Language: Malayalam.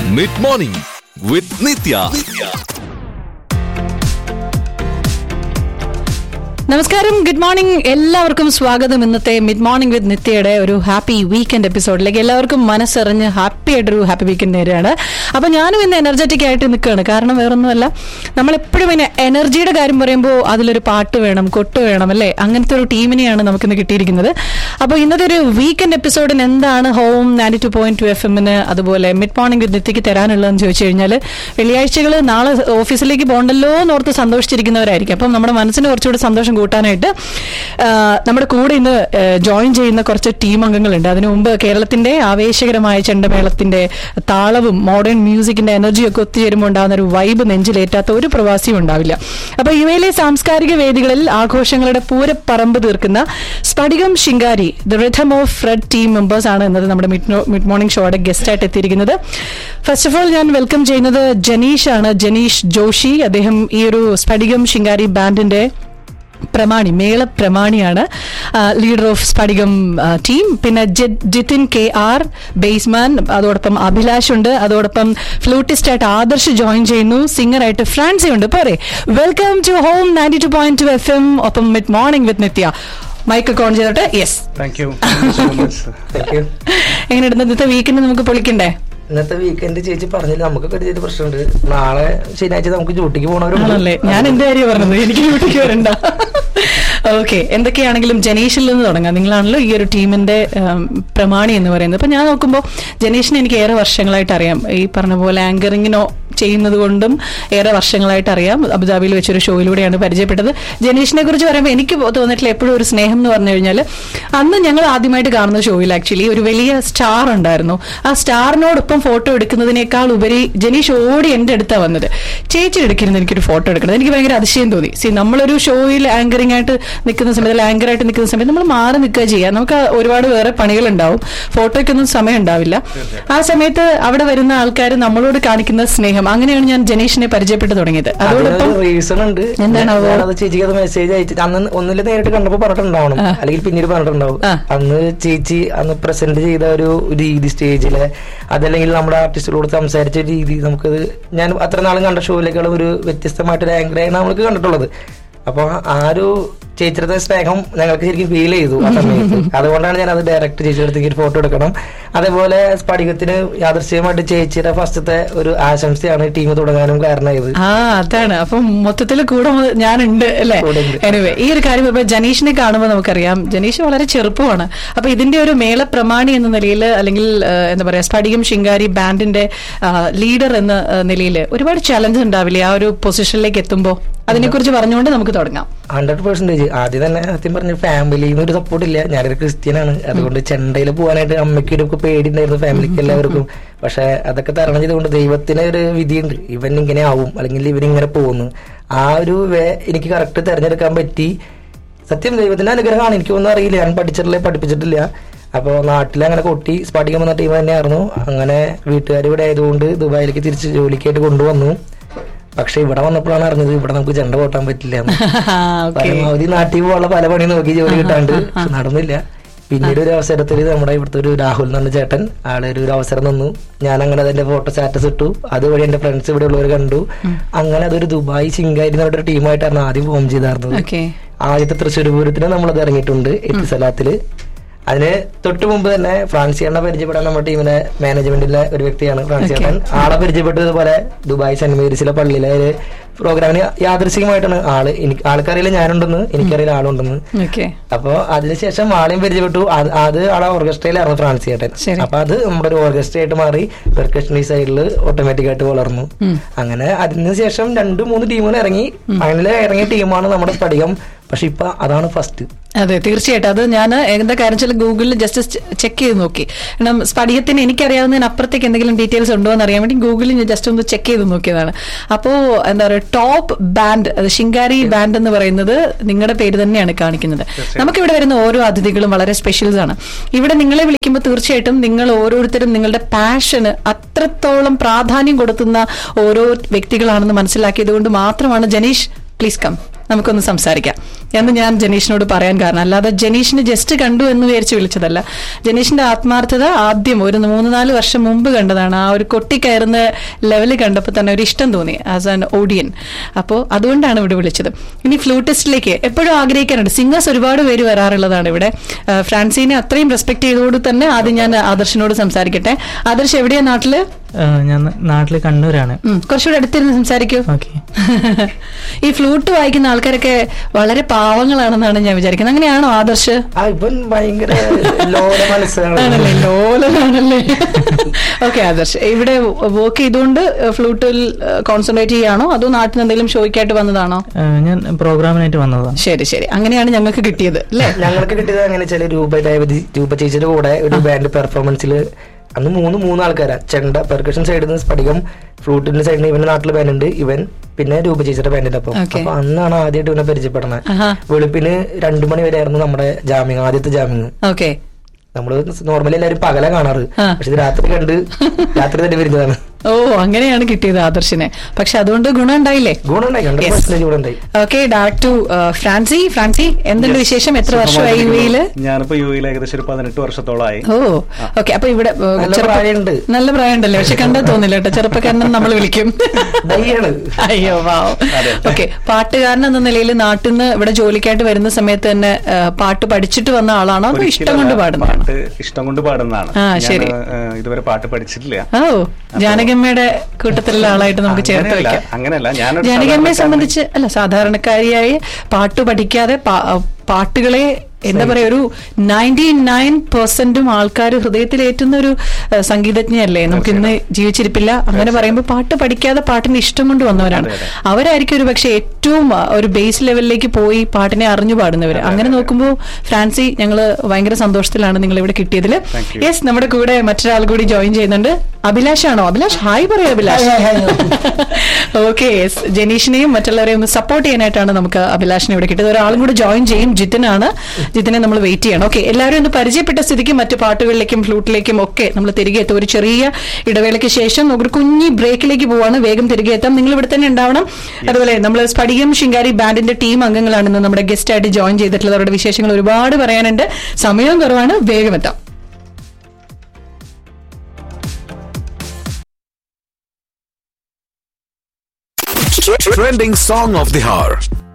മിഡ് മോർണിംഗ് വിത്ത് നിത്യ നമസ്കാരം ഗുഡ് മോർണിംഗ് എല്ലാവർക്കും സ്വാഗതം ഇന്നത്തെ മിഡ് മോർണിംഗ് വിത്ത് നിത്യയുടെ ഒരു ഹാപ്പി വീക്കെൻഡ് എപ്പിസോഡിലേക്ക് എല്ലാവർക്കും മനസ്സറിഞ്ഞ് ഹാപ്പി ആയിട്ടൊരു ഹാപ്പി വീക്കെൻഡ് നേരെയാണ് അപ്പൊ ഞാനും ഇന്ന് എനർജറ്റിക് ആയിട്ട് നിൽക്കുകയാണ് കാരണം വേറൊന്നുമല്ല നമ്മൾ എപ്പോഴും ഇങ്ങനെ എനർജിയുടെ കാര്യം പറയുമ്പോൾ അതിലൊരു പാട്ട് വേണം കൊട്ട് വേണം അല്ലേ അങ്ങനത്തെ ഒരു ടീമിനെയാണ് നമുക്കിന്ന് കിട്ടിയിരിക്കുന്നത് അപ്പോൾ ഇന്നത്തെ ഒരു വീക്കെൻഡ് എപ്പിസോഡിന് എന്താണ് home ninety two point two F എമ്മിന് അതുപോലെ മിഡ് മോർണിംഗ് വിത്ത് നിത്യക്ക് തരാനുള്ളതെന്ന് ചോദിച്ചു കഴിഞ്ഞാൽ വെള്ളിയാഴ്ചകൾ നാളെ ഓഫീസിലേക്ക് പോകണ്ടല്ലോ എന്നോർത്ത് സന്തോഷിച്ചിരിക്കുന്നവരായിരിക്കും അപ്പം നമ്മുടെ മനസ്സിന് കുറച്ചുകൂടി സന്തോഷം കൂട്ടാനായിട്ട് ആ, നമ്മുടെ കൂടെ ഇന്ന് ജോയിൻ ചെയ്യുന്ന കുറച്ച് ടീം അംഗങ്ങളുണ്ട് അതിനു മുമ്പ് കേരളത്തിന്റെ ആവേശകരമായ ചെണ്ടമേളത്തിന്റെ താളവും മോഡേൺ മ്യൂസിക്കിന്റെ എനർജിയും ഒക്കെ ഒത്തുചേരുമ്പോൾ ഉണ്ടാകുന്ന ഒരു വൈബ് നെഞ്ചിലേറ്റാത്ത ഒരു പ്രവാസിയും ഉണ്ടാവില്ല അപ്പൊ ഇവയിലെ സാംസ്കാരിക വേദികളിൽ ആഘോഷങ്ങളുടെ പൂരപ്പറമ്പ് തീർക്കുന്ന Sphadikam Shinkari the rhythm of Fred team members ആണ് എന്നത് നമ്മുടെ മിഡ് മോർണിംഗ് ഷോയുടെ ഗസ്റ്റ് ആയിട്ട് എത്തിയിരിക്കുന്നത് ഫസ്റ്റ് ഓഫ് ഓൾ ഞാൻ വെൽക്കം ചെയ്യുന്നത് ജനീഷ് ആണ് ജനീഷ് ജോഷി അദ്ദേഹം ഈ ഒരു സ്ഫടികം ശിങ്കാരി ബാൻഡിന്റെ പ്രമാണി മേള പ്രമാണിയാണ് ലീഡർ ഓഫ് സ്ഫടികം ആ, ടീം പിന്നെ ജി- ജിതിൻ കെ ആർ ബേസ്മാൻ അതോടൊപ്പം അഭിലാഷ് ഉണ്ട് അതോടൊപ്പം ഫ്ലൂട്ടിസ്റ്റ് ആയിട്ട് ആദർശ് ജോയിൻ ചെയ്യുന്നു സിംഗർ ആയിട്ട് ഫ്രാൻസി ഉണ്ട് പോരെ welcome to home ninety two point two F M ഒപ്പം mid morning with Nithya mike on ചെയ്തോട്ടെ yes thank you so much thank you എങ്ങനെ ഇന്നത്തെ വീക്കിന് നമുക്ക് പൊളിക്കണ്ടേ ഇന്നത്തെ വീക്കെൻഡ് ചേച്ചി പറഞ്ഞില്ല നമുക്കൊക്കെ ഒരു ചെറിയ പ്രശ്നമുണ്ട് നാളെ ശനിയാഴ്ച നമുക്ക് ഡ്യൂട്ടിക്ക് പോകണവരുണ്ട് ആണല്ലേ ഞാൻ എന്റെ കാര്യം പറഞ്ഞത് എനിക്ക് വീട്ടിലേക്ക് വരണ്ട ഓക്കെ എന്തൊക്കെയാണെങ്കിലും ജനീഷിൽ നിന്ന് തുടങ്ങാം നിങ്ങളാണല്ലോ ഈ ഒരു ടീമിന്റെ ഉം, പ്രമാണി എന്ന് പറയുന്നത് അപ്പൊ ഞാൻ നോക്കുമ്പോൾ ജനീഷിനെ എനിക്ക് ഏറെ വർഷങ്ങളായിട്ട് അറിയാം ഈ പറഞ്ഞ പോലെ ആങ്കറിങ്ങിനോ ചെയ്യുന്നത് കൊണ്ടും ഏറെ വർഷങ്ങളായിട്ട് അറിയാം അബുദാബിയിൽ വെച്ചൊരു ഷോയിലൂടെയാണ് പരിചയപ്പെട്ടത് ജനീഷിനെ കുറിച്ച് പറയുമ്പോൾ എനിക്ക് തോന്നിയിട്ടുള്ള എപ്പോഴും ഒരു സ്നേഹം എന്ന് പറഞ്ഞു കഴിഞ്ഞാൽ അന്ന് ഞങ്ങൾ ആദ്യമായിട്ട് കാണുന്ന ഷോയിൽ ആക്ച്വലി ഒരു വലിയ സ്റ്റാർ ഉണ്ടായിരുന്നു ആ സ്റ്റാറിനോടൊപ്പം ഫോട്ടോ എടുക്കുന്നതിനേക്കാൾ ഉപരി ജനീഷ് ഓടി എന്റെ അടുത്താണ് വന്നത് ചേച്ചി എടുക്കരുത് എനിക്കൊരു ഫോട്ടോ എടുക്കണം എനിക്ക് ഭയങ്കര അതിശയം തോന്നി സി നമ്മളൊരു ഷോയിൽ ആങ്കറിംഗ് ആയിട്ട് നിൽക്കുന്ന സമയത്ത് ആങ്കർ ആയിട്ട് നിൽക്കുന്ന സമയത്ത് നമ്മൾ മാറി നിൽക്കുക ചെയ്യുക നമുക്ക് ഒരുപാട് വേറെ പണികളുണ്ടാവും ഫോട്ടോയ്ക്കൊന്നും സമയം ഉണ്ടാവില്ല ആ സമയത്ത് അവിടെ വരുന്ന ആൾക്കാർ നമ്മളോട് കാണിക്കുന്ന സ്നേഹം അങ്ങനെയാണ് ഞാൻ ജനീഷിനെ പരിചയപ്പെട്ട് തുടങ്ങിയത് അതോടൊപ്പം റീസൺ ഉണ്ട് എന്താണാവോ? ഞാൻ അത് ചേച്ചിക്ക് അത് മെസ്സേജ് അയച്ചു അന്ന് ഒന്നില്ല നേരിട്ട് കണ്ടപ്പോ പറഞ്ഞിട്ടുണ്ടാവണം അല്ലെങ്കിൽ പിന്നീട് പറഞ്ഞിട്ടുണ്ടാവും ആ. അന്ന് ചേച്ചി അന്ന് പ്രസന്റ് ചെയ്ത ഒരു രീതി സ്റ്റേജില് അതല്ലെങ്കിൽ നമ്മുടെ ആർട്ടിസ്റ്റുകളോട് സംസാരിച്ച ഒരു രീതി നമുക്കത് ഞാൻ അത്ര നാളും കണ്ട ഷോയിലേക്കുള്ള ഒരു വ്യത്യസ്തമായിട്ടൊരു ആംഗറാണ് നമ്മൾക്ക് കണ്ടിട്ടുള്ളത് അപ്പൊ ആ ഒരു ചേച്ചിയുടെ സ്നേഹം ഞങ്ങൾക്ക് ശരിക്കും ഫീൽ ചെയ്തു ആ സമയത്ത് അതുകൊണ്ടാണ് ഞാൻ അത് ഡയറക്റ്റ് ചേച്ചിയുടെ അടുത്തേക്ക് ഒരു ഫോട്ടോ എടുക്കണം അതേപോലെ സ്ഫടികത്തിന് യാദൃശ്യമായിട്ട് ചേച്ചിയുടെ ഫസ്റ്റത്തെ ഒരു ആശംസയാണ് ടീം തുടങ്ങാനും കാരണമായത് ആ അതാണ് അപ്പം മൊത്തത്തിൽ കൂടെ മു- ഞാനുണ്ട് അല്ലേ കൂടെ ഉണ്ട്. എനിവേ ഈ ഒരു കാര്യം ഇപ്പൊ ജനീഷിനെ കാണുമ്പോൾ നമുക്കറിയാം ജനീഷ് വളരെ ചെറുപ്പമാണ് അപ്പൊ ഇതിന്റെ ഒരു മേള പ്രമാണി എന്ന നിലയിൽ അല്ലെങ്കിൽ ആ, എന്താ പറയാ സ്ഫടികം ശിങ്കാരി ബാൻഡിന്റെ ലീഡർ എന്ന നിലയിൽ ഒരുപാട് ചലഞ്ച് ഉണ്ടാവില്ലേ ആ ഒരു പൊസിഷനിലേക്ക് എത്തുമ്പോൾ അതിനെക്കുറിച്ച് പറഞ്ഞുകൊണ്ട് നമുക്ക് തുടങ്ങാം ഹൺഡ്രഡ് പെർസെന്റേജ് ആദ്യം തന്നെ സത്യം പറഞ്ഞ ഫാമിലിയിൽ നിന്ന് ഒരു സപ്പോർട്ട് ഇല്ല ഞാനൊരു ക്രിസ്ത്യനാണ് അതുകൊണ്ട് ചെണ്ടയിൽ പോകാനായിട്ട് അമ്മയ്ക്ക് ഒരു പേടി ഉണ്ടായിരുന്നു ഫാമിലിക്ക് എല്ലാവർക്കും പക്ഷെ അതൊക്കെ തരണം ചെയ്തുകൊണ്ട് ദൈവത്തിന് ഒരു വിധിയുണ്ട് ഇവൻ ഇങ്ങനെ ആവും അല്ലെങ്കിൽ ഇവൻ ഇങ്ങനെ പോകുന്നു ആ ഒരു വേ എനിക്ക് കറക്റ്റ് തെരഞ്ഞെടുക്കാൻ പറ്റി സത്യം ദൈവത്തിന്റെ അനുഗ്രഹമാണ് എനിക്കൊന്നും അറിയില്ല ഞാൻ പഠിച്ചിട്ടില്ല പഠിപ്പിച്ചിട്ടില്ല അപ്പോൾ നാട്ടിൽ അങ്ങനെ കൊട്ടി സ്പാട്ടിക്കാൻ വന്ന ടീം തന്നെയായിരുന്നു അങ്ങനെ വീട്ടുകാർ ഇവിടെ ആയതുകൊണ്ട് ദുബായിലേക്ക് തിരിച്ച് ജോലിക്കായിട്ട് കൊണ്ടുവന്നു പക്ഷെ ഇവിടെ വന്നപ്പോഴാണ് അറിഞ്ഞത് ഇവിടെ നമുക്ക് ചെണ്ട കൊട്ടാൻ പറ്റില്ല എന്ന്. ഓക്കെ പരമാവധി നാട്ടിൽ പോകാനുള്ള പല പണി നോക്കി ജോലി കിട്ടാണ്ട് പക്ഷെ നടന്നില്ല പിന്നീട് ഒരു അവസരത്തിൽ നമ്മുടെ ഇവിടുത്തെ ഒരു രാഹുൽ എന്ന് പറഞ്ഞ ചേട്ടൻ ആളെ ഒരു ഒരു അവസരം തന്നു ഞാൻ അങ്ങനെ അതിന്റെ ഫോട്ടോ സ്റ്റാറ്റസ് ഇട്ടു അതുവഴി എന്റെ ഫ്രണ്ട്സ് ഇവിടെ ഉള്ളവർ കണ്ടു അങ്ങനെ അതൊരു ദുബായ് ചിങ്കാരി എന്ന് പറഞ്ഞ ഒരു ടീമായിട്ടാണ് ആദ്യം ഫോം ചെയ്തായിരുന്നത് ഓക്കെ ആദ്യത്തെ തൃശ്ശൂർ പൂരത്തിന് നമ്മളത് ഇറങ്ങിയിട്ടുണ്ട് എത്തിസലാത്തില് അതിന് തൊട്ട് മുമ്പ് തന്നെ ഫ്രാൻസിയണ്ണ പരിചയപ്പെടാൻ നമ്മുടെ ടീമിലെ മാനേജ്മെന്റിലെ ഒരു വ്യക്തിയാണ് ഫ്രാൻസിയണ്ണൻ ആളെ പരിചയപ്പെട്ടതുപോലെ ദുബായ് സെന്റ് മേരീസിലെ പള്ളിയിലെ ഒരു പ്രോഗ്രാമിന് യാദൃശികമായിട്ടാണ് ആള് എനിക്ക് ആൾക്കറിയില്ല ഞാനുണ്ടെന്ന് എനിക്കറിയില്ല ആളുണ്ടെന്ന് ഓക്കെ അപ്പൊ അതിനുശേഷം ആളെയും പരിചയപ്പെട്ടു അത് അത് ആളെ ഓർക്കസ്ട്രയിലായിരുന്നു ഫ്രാൻസി ചേട്ടൻ ശരി. അപ്പൊ അത് നമ്മുടെ ഒരു ഓർക്കസ്ട്ര ആയിട്ട് മാറി പെർക്കഷൻ ഈ സൈഡിൽ ഓട്ടോമാറ്റിക് ആയിട്ട് വളർന്നു അങ്ങനെ അതിനുശേഷം രണ്ട് മൂന്ന് ടീമുകൾ ഇറങ്ങി ഫൈനലിൽ ഇറങ്ങിയ ടീമാണ് നമ്മുടെ സ്പടികം പക്ഷെ ഇപ്പൊ അതാണ് ഫസ്റ്റ് അതെ തീർച്ചയായിട്ടും അത് ഞാൻ എന്താ കാര്യം വെച്ചാൽ ഗൂഗിളിൽ ജസ്റ്റ് ചെക്ക് ചെയ്ത് നോക്കി കാരണം സ്പടികത്തിന് എനിക്കറിയാവുന്നതിന് അപ്പുറത്തേക്ക് എന്തെങ്കിലും ഡീറ്റെയിൽസ് ഉണ്ടോ എന്ന് അറിയാൻ വേണ്ടി ഗൂഗിളിൽ ഞാൻ ജസ്റ്റ് ഒന്ന് ചെക്ക് ചെയ്ത് നോക്കിയതാണ് അപ്പോൾ എന്താ പറയുക ടോപ്പ് ബാൻഡ് അത് ശിങ്കാരി ബാൻഡ് എന്ന് പറയുന്നത് നിങ്ങളുടെ പേര് തന്നെയാണ് കാണിക്കുന്നത് നമുക്കിവിടെ വരുന്ന ഓരോ അതിഥികളും വളരെ സ്പെഷ്യൽസ് ആണ് ഇവിടെ നിങ്ങളെ വിളിക്കുമ്പോൾ തീർച്ചയായിട്ടും നിങ്ങൾ ഓരോരുത്തരും നിങ്ങളുടെ പാഷന് അത്രത്തോളം പ്രാധാന്യം കൊടുക്കുന്ന ഓരോ വ്യക്തികളാണെന്ന് മനസ്സിലാക്കിയത് കൊണ്ട് മാത്രമാണ് ജനീഷ് പ്ലീസ് കം നമുക്കൊന്ന് സംസാരിക്കാം എന്ന് ഞാൻ ജനീഷിനോട് പറയാൻ കാരണം അല്ലാതെ ജനീഷിന് ജസ്റ്റ് കണ്ടു എന്ന് വിചാരിച്ച് വിളിച്ചതല്ല ജനീഷിന്റെ ആത്മാർത്ഥത ആദ്യം ഒരു മൂന്ന് നാല് വർഷം മുമ്പ് കണ്ടതാണ് ആ ഒരു കൊട്ടിക്കയറുന്ന ലെവൽ കണ്ടപ്പോൾ തന്നെ ഒരു ഇഷ്ടം തോന്നി ആസ് ആൻ ഓഡിയൻ അപ്പോൾ അതുകൊണ്ടാണ് ഇവിടെ വിളിച്ചത് ഇനി ഫ്ലൂട്ടിസ്റ്റിലേക്ക് എപ്പോഴും ആഗ്രഹിക്കാറുണ്ട് സിംഗേഴ്സ് ഒരുപാട് പേര് വരാറുള്ളതാണ് ഇവിടെ ആ, ഫ്രാൻസിനെ അത്രയും റെസ്പെക്ട് ചെയ്തുകൊണ്ട് തന്നെ ആദ്യം ഞാൻ ആദർശിനോട് സംസാരിക്കട്ടെ ആദർശ് എവിടെയാ നാട്ടില് ആ, ഞാൻ നാട്ടില് കണ്ണൂരാണ് ഉം, കുറച്ചുകൂടെ അടുത്തിരുന്ന് സംസാരിക്കൂ ഓക്കെ ഈ ഫ്ലൂട്ട് വായിക്കുന്ന ആൾക്കാരൊക്കെ വളരെ പാവങ്ങളാണെന്നാണ് ഞാൻ വിചാരിക്കുന്നത് അങ്ങനെയാണോ ആദർശ് ആ ഇവൻ ഭയങ്കര ലോല മനസ്സാണ് ആണല്ലേ ലോലനാണല്ലേ ഓക്കെ ആദർശ് ഇവിടെ വർക്ക് ചെയ്തുകൊണ്ട് ഫ്ലൂട്ടിൽ കോൺസെൻട്രേറ്റ് ചെയ്യാണോ അതോ നാട്ടിൽ നിന്ന് എന്തെങ്കിലും ഷോയ്ക്കായിട്ട് വന്നതാണോ ആ, ഞാൻ പ്രോഗ്രാമിനായിട്ട് വന്നതാണ് ശരി ശരി അങ്ങനെയാണ് ഞങ്ങൾക്ക് കിട്ടിയത് അല്ലേ ഞങ്ങൾക്ക് കിട്ടിയത് അങ്ങനെ ചില രൂപ രേവതി രൂപ ചേച്ചിയുടെ കൂടെ ഒരു ബാൻഡ് പെർഫോമൻസിൽ അന്ന് മൂന്ന് മൂന്ന് ആൾക്കാരാ ചെണ്ട പെർക്കഷൻ സൈഡിൽ നിന്ന് സ്പടികം ഫ്ലൂട്ടിന്റെ സൈഡിൽ നിന്ന് ഇവന്റെ നാട്ടിലെ ബാൻഡ് ഉണ്ട് ഇവൻ പിന്നെ രൂപ ചേച്ചിയുടെ ബാൻഡിന്റെ ഒപ്പം Okay. അപ്പൊ അന്നാണ് ആദ്യമായിട്ട് ഇവനെ പരിചയപ്പെടുന്നത് ആഹാ. വെളുപ്പിന് രണ്ടു മണി വരെ ആയിരുന്നു നമ്മുടെ ജാമ്യം ആദ്യത്തെ ജാമ്യം ഓക്കെ നമ്മള് നോർമലി എല്ലാവരും പകല കാണാറ് ആ. പക്ഷെ ഇത് രാത്രി കണ്ട് രാത്രി തന്നെ വരുന്നതാണ് ഓ അങ്ങനെയാണ് കിട്ടിയത് ആദർശിനെ പക്ഷെ അതുകൊണ്ട് ഗുണം ഉണ്ടായില്ലേ ഗുണമുണ്ടായി ഹൺഡ്രഡ് Yes. പെർസെന്റേജ് ഗുണമുണ്ടായി okay direct to Francy Francy എന്തുണ്ട് Yes. വിശേഷം എത്ര വർഷമായി യു സുഖമായിട്ടിരിക്കുന്നു. എയില് ഞാനിപ്പോ യു എയിൽ ഏകദേശം ഒരു പതിനെട്ട് വർഷത്തോളമായി ഓ ഓക്കെ അപ്പൊ ഇവിടെ ഏ, നല്ല ചെറുപ്പ- പ്രായമുണ്ട്. നല്ല പ്രായമുണ്ടല്ലേ പക്ഷെ കണ്ടാ തോന്നില്ല കേട്ടോ ചെറുപ്പക്കാരനെ നമ്മൾ വിളിക്കും ദയ്യാണ്. അയ്യോ വാവ് അതെ. ഓക്കെ പാട്ടുകാരൻ എന്ന നിലയിൽ നാട്ടിൽ നിന്ന് ഇവിടെ ജോലിക്കായിട്ട് വരുന്ന സമയത്ത് തന്നെ ഏ, പാട്ട് പഠിച്ചിട്ട് വന്ന ആളാണോ അതോ ഇഷ്ടം കൊണ്ട് ഒരിക്കലല്ല, പാടുന്നതാണോ പാട്ട് ഇഷ്ടം കൊണ്ട് പാടുന്നതാണ് ആ, ഞാൻ, ശരി. ഏഹ്, ഇതുവരെ പാട്ട് പഠിച്ചിട്ടില്ല ഓ ജാനകമ്മയുടെ കൂട്ടത്തിലുള്ള ആളായിട്ട് നമുക്ക് ചേർത്ത് അങ്ങനെയല്ല, വെക്കാം അങ്ങനെയല്ല ഞാനൊരു ജാനകമ്മയെ സാധാരണക്കാരനാണ്. സംബന്ധിച്ച് അല്ല സാധാരണക്കാരിയായി പാട്ട് പഠിക്കാതെ പാ- പാട്ടുകളെ എന്താ പറയാ ഒരു നയൻറ്റി നയൻ പെർസെന്റും ആൾക്കാർ ഹൃദയത്തിലേറ്റുന്ന ഒരു ഏഹ്, സംഗീതജ്ഞയല്ലേ നമുക്ക് ഇന്ന് ജീവിച്ചിരിപ്പില്ല അങ്ങനെ പറയുമ്പോൾ പാട്ട് പഠിക്കാതെ പാട്ടിന് ഇഷ്ടം കൊണ്ട് വന്നവരാണ് അതെ, അതെ. അവരായിരിക്കും ഒരു പക്ഷെ ഏറ്റവും ആ, ഒരു ബേസ് ലെവലിലേക്ക് പോയി പാട്ടിനെ അറിഞ്ഞു പാടുന്നവർ അങ്ങനെ നോക്കുമ്പോൾ ഫ്രാൻസി ഞങ്ങൾ ഭയങ്കര സന്തോഷത്തിലാണ് നിങ്ങൾ ഇവിടെ കിട്ടിയതിൽ Thank you. യെസ് നമ്മുടെ കൂടെ മറ്റൊരാൾ കൂടി ജോയിൻ ചെയ്യുന്നുണ്ട് അഭിലാഷ് ആണോ അഭിലാഷ് ഹായ് പറയൂ അഭിലാഷ് ഓക്കെ യെസ് ജനീഷിനെയും മറ്റുള്ളവരെയും ഒന്ന് സപ്പോർട്ട് ചെയ്യാനായിട്ടാണ് നമുക്ക് അഭിലാഷിനെ ഇവിടെ കിട്ടിയത് ഒരാളും കൂടി ജോയിൻ ചെയ്യും ജിത്തിനാണ് ജിത്തിനെ നമ്മൾ വെയിറ്റ് ചെയ്യണം ഓക്കെ എല്ലാവരും ഒന്ന് പരിചയപ്പെട്ട സ്ഥിതിക്ക് മറ്റു പാട്ടുകളിലേക്കും ഫ്ലൂട്ടിലേക്കും ഒക്കെ നമ്മൾ തിരികെ എത്തും ഒരു ചെറിയ ഇടവേളയ്ക്ക് ശേഷം ഒരു കുഞ്ഞി ബ്രേക്കിലേക്ക് പോവാണ് വേഗം തിരികെ എത്താം നിങ്ങൾ ഇവിടെ തന്നെ ഉണ്ടാവണം അതുപോലെ നമ്മൾ സ്പടികം ശിങ്കാരി ബാൻഡിന്റെ ടീം അംഗങ്ങളാണ് ഇന്ന് നമ്മുടെ ഗസ്റ്റ് ആയിട്ട് ജോയിൻ ചെയ്തിട്ടുള്ളത് അവരുടെ വിശേഷങ്ങൾ ഒരുപാട് പറയാനുണ്ട് സമയവും കുറവാണ് വേഗം എത്താം Trending song of the hour.